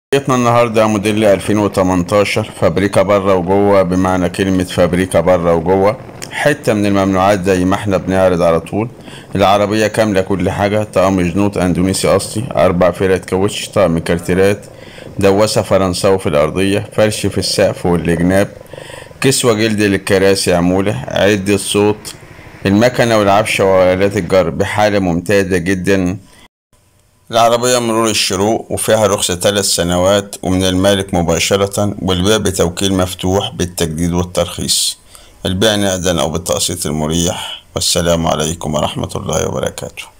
عربيتنا النهاردة موديل 2018 فابريكا بره وجوه بمعنى كلمة فابريكا بره وجوه حتة من الممنوعات زي ما احنا بنعرض على طول العربية كاملة كل حاجة طقم جنوط اندونيسي اصلي اربع فرق كاوتش طقم كارتيرات دواسة فرنساوي في الارضية فرش في السقف والجناب كسوة جلد للكراسي عمولة عدة صوت المكنة والعفشة وآلات الجر بحالة ممتازة جدا العربية مرور الشروق وفيها رخصة ثلاث سنوات ومن المالك مباشرة والبيع بتوكيل مفتوح بالتجديد والترخيص البيع نقدا أو بالتقسيط المريح والسلام عليكم ورحمة الله وبركاته